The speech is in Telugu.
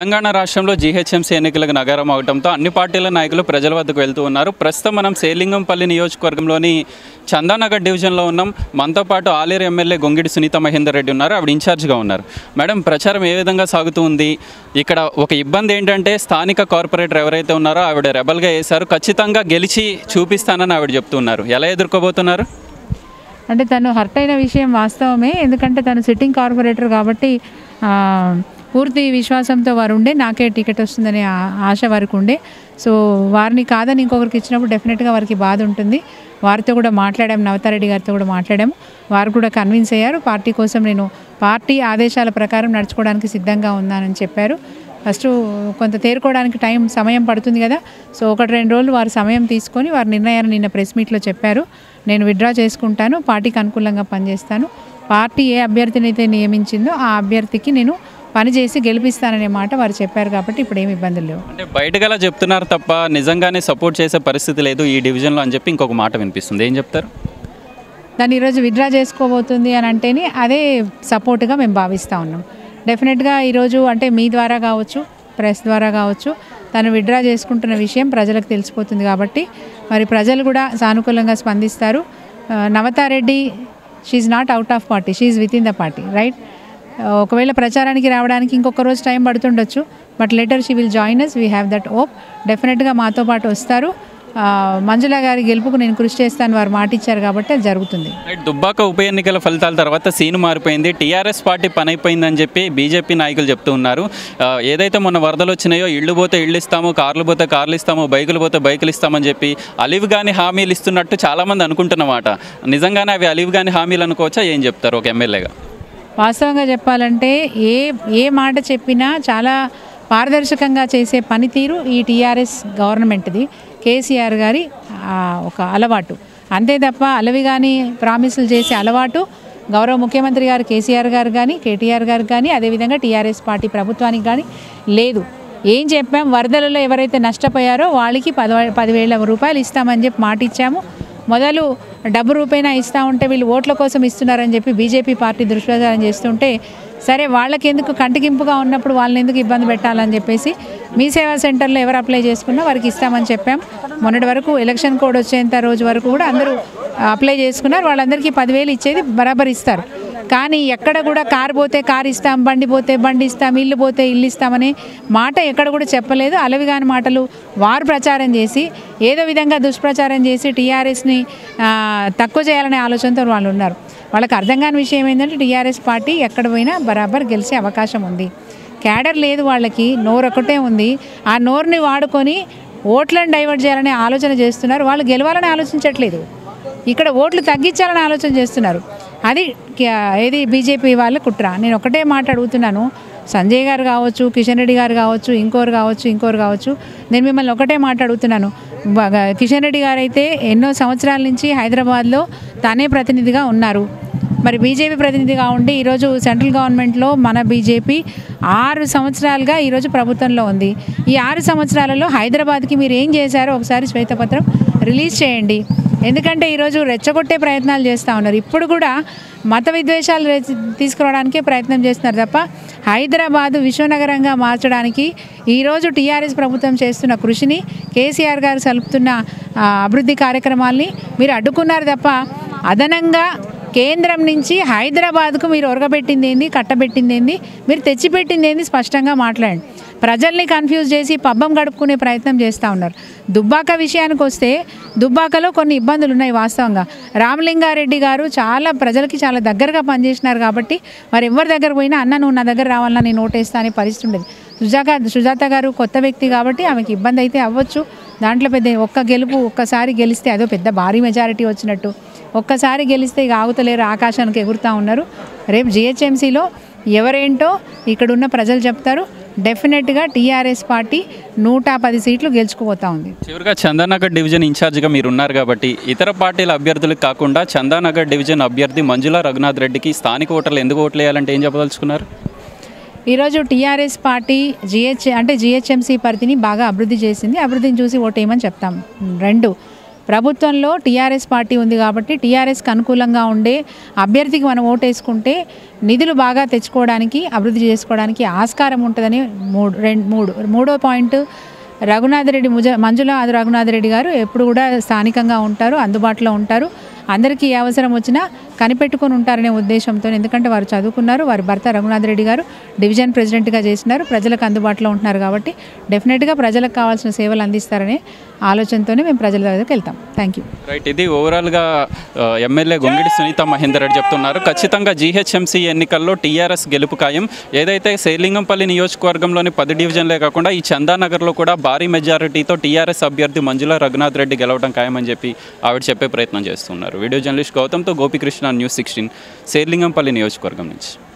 తెలంగాణ రాష్ట్రంలో జీహెచ్ఎంసీ ఎన్నికలకు నగరం అవడంతో అన్ని పార్టీల నాయకులు ప్రజల వద్దకు వెళ్తూ ఉన్నారు ప్రస్తుతం మనం సేలింగంపల్లి నియోజకవర్గంలోని చందానగర్ డివిజన్లో ఉన్నాం మనతో పాటు ఆలేరు ఎమ్మెల్యే గొంగిడి సునీత మహేందర్ రెడ్డి ఉన్నారు ఆవిడ ఇన్ఛార్జ్గా ఉన్నారు మేడం ప్రచారం ఏ విధంగా సాగుతూ ఉంది ఇక్కడ ఒక ఇబ్బంది ఏంటంటే స్థానిక కార్పొరేటర్ ఎవరైతే ఉన్నారో ఆవిడ రెబల్గా వేశారు ఖచ్చితంగా గెలిచి చూపిస్తానని ఆవిడ చెప్తున్నారు ఎలా ఎదుర్కోబోతున్నారు అంటే తను హర్ట్ అయిన విషయం వాస్తవమే ఎందుకంటే తను సిట్టింగ్ కార్పొరేటర్ కాబట్టి ఆ, పూర్తి విశ్వాసంతో వారు ఉండే నాకే టికెట్ వస్తుందనే ఆ- ఆశ వారికి ఉండే సో వారిని కాదని ఇంకొకరికి ఇచ్చినప్పుడు డెఫినెట్గా వారికి బాధ ఉంటుంది వారితో కూడా మాట్లాడాము నవతారెడ్డి గారితో కూడా మాట్లాడాము వారు కూడా కన్విన్స్ అయ్యారు పార్టీ కోసం నేను పార్టీ ఆదేశాల ప్రకారం నడుచుకోవడానికి సిద్ధంగా ఉన్నానని చెప్పారు ఫస్ట్ కొంత తేరుకోవడానికి టైం సమయం పడుతుంది కదా సో ఒకటి రెండు రోజులు వారు సమయం తీసుకొని వారి నిర్ణయాన్ని నిన్న ప్రెస్ మీట్లో చెప్పారు నేను విత్డ్రా చేసుకుంటాను పార్టీకి అనుకూలంగా పనిచేస్తాను పార్టీ ఏ అభ్యర్థిని అయితే నియమించిందో ఆ అభ్యర్థికి నేను పనిచేసి గెలిపిస్తాననే మాట వారు చెప్పారు కాబట్టి ఇప్పుడు ఏమి ఇబ్బందులు లేవు అంటే బయటగల చెప్తున్నారు తప్ప నిజంగానే సపోర్ట్ చేసే పరిస్థితి లేదు ఈ డివిజన్లో అని చెప్పి ఇంకొక మాట వినిపిస్తుంది ఏం చెప్తారు దాన్ని ఈరోజు విత్డ్రా చేసుకోబోతుంది అని అంటేనే అదే సపోర్ట్గా మేము భావిస్తూ ఉన్నాం డెఫినెట్గా ఈరోజు అంటే మీ ద్వారా కావచ్చు ప్రెస్ ద్వారా కావచ్చు తను విత్డ్రా చేసుకుంటున్న విషయం ప్రజలకు తెలిసిపోతుంది కాబట్టి మరి ప్రజలు కూడా సానుకూలంగా స్పందిస్తారు ఆ, Navatha Reddy she's not out of party she's with in the party right ఒకవేళ ప్రచారానికి రావడానికి ఇంకొక రోజు టైం పడుతుండొచ్చు but later she will join us we have that hope డెఫినెట్గా మాతో పాటు వస్తారు ఆ, మంజుల గారి గెలుపుకు నేను కృషి చేస్తాను వారు మాట ఇచ్చారు కాబట్టి అది జరుగుతుంది రైట్ దుబ్బాక ఉప ఎన్నికల ఫలితాల తర్వాత సీన్ మారిపోయింది టీఆర్ఎస్ పార్టీ పని అయిపోయిందని చెప్పి బీజేపీ నాయకులు చెప్తూ ఉన్నారు ఆ, ఏదైతే మొన్న వరదలు వచ్చినాయో ఇళ్ళు పోతే ఇళ్ళు ఇస్తాము కార్లు పోతే కార్లు ఇస్తాము బైకులు పోతే బైకులు ఇస్తామని చెప్పి అలివ్ గాని హామీలు ఇస్తున్నట్టు చాలామంది అనుకుంటున్నమాట నిజంగానే అవి అలివ్ గాని హామీలు అనుకోవచ్చా ఏం చెప్తారు ఒక ఎమ్మెల్యేగా వాస్తవంగా చెప్పాలంటే ఏ ఏ మాట చెప్పినా చాలా పారదర్శకంగా చేసే పనితీరు ఈ టీఆర్ఎస్ గవర్నమెంట్ది కేసీఆర్ గారి ఆ, ఒక అలవాటు అంతే తప్ప అలవి కానీ ప్రామిసులు చేసే అలవాటు గౌరవ ముఖ్యమంత్రి గారు కేసీఆర్ గారు కానీ కేటీఆర్ గారు కానీ అదేవిధంగా టీఆర్ఎస్ పార్టీ ప్రభుత్వానికి కానీ లేదు ఏం చెప్పాం వరదలలో ఎవరైతే నష్టపోయారో వాళ్ళకి పది పదివేల రూపాయలు ఇస్తామని చెప్పి మాట ఇచ్చాము మొదలు డబ్బు రూపేణా ఇస్తూ ఉంటే వీళ్ళు ఓట్ల కోసం ఇస్తున్నారని చెప్పి బీజేపీ పార్టీ దుష్ప్రచారం చేస్తుంటే సరే వాళ్ళకి ఎందుకు కంటికింపుగా ఉన్నప్పుడు వాళ్ళని ఎందుకు ఇబ్బంది పెట్టాలని చెప్పేసి మీ సేవా సెంటర్లో ఎవరు అప్లై చేసుకున్నా వారికి ఇస్తామని చెప్పాం మొన్నటి వరకు ఎలక్షన్ కోడ్ వచ్చేంత రోజు వరకు కూడా అందరూ అప్లై చేసుకున్నారు వాళ్ళందరికీ పదివేలు ఇచ్చేది బరాబర్ ఇస్తారు కానీ ఎక్కడ కూడా కారు పోతే కారు ఇస్తాం బండి పోతే బండి ఇస్తాం ఇల్లు పోతే ఇల్లు ఇస్తామనే మాట ఎక్కడ కూడా చెప్పలేదు అలవిగాని మాటలు వారు ప్రచారం చేసి ఏదో విధంగా దుష్ప్రచారం చేసి టీఆర్ఎస్ని తక్కువ చేయాలనే ఆలోచనతో వాళ్ళు ఉన్నారు వాళ్ళకి అర్థం కాని విషయం ఏంటంటే టీఆర్ఎస్ పార్టీ ఎక్కడ పోయినా బరాబర్ గెలిచే అవకాశం ఉంది క్యాడర్ లేదు వాళ్ళకి నోరు ఒకటే ఉంది ఆ నోరుని వాడుకొని ఓట్లను డైవర్ట్ చేయాలనే ఆలోచన చేస్తున్నారు వాళ్ళు గెలవాలని ఆలోచించట్లేదు ఇక్కడ ఓట్లు తగ్గించాలని ఆలోచన చేస్తున్నారు అది క- ఏది బీజేపీ వాళ్ళ కుట్ర నేను ఒకటే మాట అడుగుతున్నాను సంజయ్ గారు కావచ్చు కిషన్ రెడ్డి గారు కావచ్చు ఇంకోరు కావచ్చు ఇంకోరు కావచ్చు నేను మిమ్మల్ని ఒకటే మాట అడుగుతున్నాను బాగా కిషన్ రెడ్డి గారు అయితే ఎన్నో సంవత్సరాల నుంచి హైదరాబాద్లో తానే ప్రతినిధిగా ఉన్నారు మరి బీజేపీ ప్రతినిధిగా ఉండి ఈరోజు సెంట్రల్ గవర్నమెంట్లో మన బీజేపీ ఆరు సంవత్సరాలుగా ఈరోజు ప్రభుత్వంలో ఉంది ఈ ఆరు సంవత్సరాలలో హైదరాబాద్కి మీరు ఏం చేశారో ఒకసారి శ్వేతపత్రం రిలీజ్ చేయండి ఎందుకంటే ఈరోజు రెచ్చగొట్టే ప్రయత్నాలు చేస్తూ ఉన్నారు ఇప్పుడు కూడా మత విద్వేషాలు రెచ్చ- తీసుకురావడానికే ప్రయత్నం చేస్తున్నారు తప్ప హైదరాబాదు విశ్వనగరంగా మార్చడానికి ఈరోజు టీఆర్ఎస్ ప్రభుత్వం చేస్తున్న కృషిని కేసీఆర్ గారు సలుపుతున్న ఆ, అభివృద్ధి కార్యక్రమాల్ని మీరు అడ్డుకున్నారు తప్ప అదనంగా కేంద్రం నుంచి హైదరాబాద్కు మీరు ఒరగబెట్టింది ఏంది కట్టబెట్టింది ఏంది మీరు తెచ్చిపెట్టింది ఏంది స్పష్టంగా మాట్లాడండి ప్రజల్ని కన్ఫ్యూజ్ చేసి పబ్బం గడుపుకునే ప్రయత్నం చేస్తూ ఉన్నారు దుబ్బాక విషయానికి వస్తే దుబ్బాకలో కొన్ని ఇబ్బందులు ఉన్నాయి వాస్తవంగా రామలింగారెడ్డి గారు చాలా ప్రజలకి చాలా దగ్గరగా పనిచేసినారు కాబట్టి మరి ఎవరి దగ్గర పోయినా అన్న నువ్వు నా దగ్గర రావాలన్నా నేను ఓటేస్తా అనే పరిస్థితి ఉండేది సుజాత సుజాత గారు కొత్త వ్యక్తి కాబట్టి ఆమెకి ఇబ్బంది అయితే అవ్వచ్చు దాంట్లో పెద్ద ఒక్క గెలుపు ఒక్కసారి గెలిస్తే అదో పెద్ద భారీ మెజారిటీ వచ్చినట్టు ఒక్కసారి గెలిస్తే ఇక ఆగుతలేరు ఆకాశానికి ఎగురుతూ ఉన్నారు రేపు జిహెచ్ఎంసీలో ఎవరేంటో ఇక్కడున్న ప్రజలు చెప్తారు డెఫినెట్గా టీఆర్ఎస్ పార్టీ నూట పది సీట్లు గెలుచుకుపోతా ఉంది చివరిగా చందానగర్ డివిజన్ ఇన్ఛార్జిగా మీరు ఉన్నారు కాబట్టి ఇతర పార్టీల అభ్యర్థులకు కాకుండా చందానగర్ డివిజన్ అభ్యర్థి మంజుల రఘునాథ్ రెడ్డికి స్థానిక ఓటర్లు ఎందుకు ఓట్లు వేయాలంటే ఏం చెప్పదలుచుకున్నారు ఈరోజు టీఆర్ఎస్ పార్టీ జిహెచ్ అంటే జిహెచ్ఎంసీ పరిధిని బాగా అభివృద్ధి చేసింది అభివృద్ధిని చూసి ఓటేయమని చెప్తాం రెండు ప్రభుత్వంలో టీఆర్ఎస్ పార్టీ ఉంది కాబట్టి టీఆర్ఎస్కి అనుకూలంగా ఉండే అభ్యర్థికి మనం ఓటేసుకుంటే నిధులు బాగా తెచ్చుకోవడానికి అభివృద్ధి చేసుకోవడానికి ఆస్కారం ఉంటుందని మూడు రెండు మూడు మూడో పాయింట్ రఘునాథరెడ్డి ముజ మంజుల రఘునాథరెడ్డి గారు ఎప్పుడు కూడా స్థానికంగా ఉంటారు అందుబాటులో ఉంటారు అందరికీ ఏ అవసరం వచ్చినా కనిపెట్టుకొని ఉంటారనే ఉద్దేశంతో ఎందుకంటే వారు చదువుకున్నారు వారి భర్త రఘునాథ్ రెడ్డి గారు డివిజన్ ప్రెసిడెంట్గా చేసినారు ప్రజలకు అందుబాటులో ఉంటున్నారు కాబట్టి డెఫినెట్గా ప్రజలకు కావాల్సిన సేవలు అందిస్తారనే ఆలోచనతోనే మేము ప్రజల దగ్గరికి వెళ్తాం థ్యాంక్ యూ రైట్ ఇది ఓవరాల్గా ఆ, ఎమ్మెల్యే గొంగిడి సునీత మహేందర్ రెడ్డి చెప్తున్నారు ఖచ్చితంగా జీహెచ్ఎంసీ ఎన్నికల్లో టీఆర్ఎస్ గెలుపు ఖాయం ఏదైతే సేలింగంపల్లి నియోజకవర్గంలోని పది డివిజన్లే కాకుండా ఈ చందానగర్లో కూడా భారీ మెజారిటీతో టీఆర్ఎస్ అభ్యర్థి మంజుల రఘునాథ్ రెడ్డి గెలవడం ఖాయమని చెప్పి ఆవిడ చెప్పే ప్రయత్నం చేస్తున్నారు వీడియో జర్నలిస్ట్ గౌతమ్తో గోపికృష్ణ న్యూస్ సిక్స్టీన్ సేర్లింగంపల్లి నియోజకవర్గం నుంచి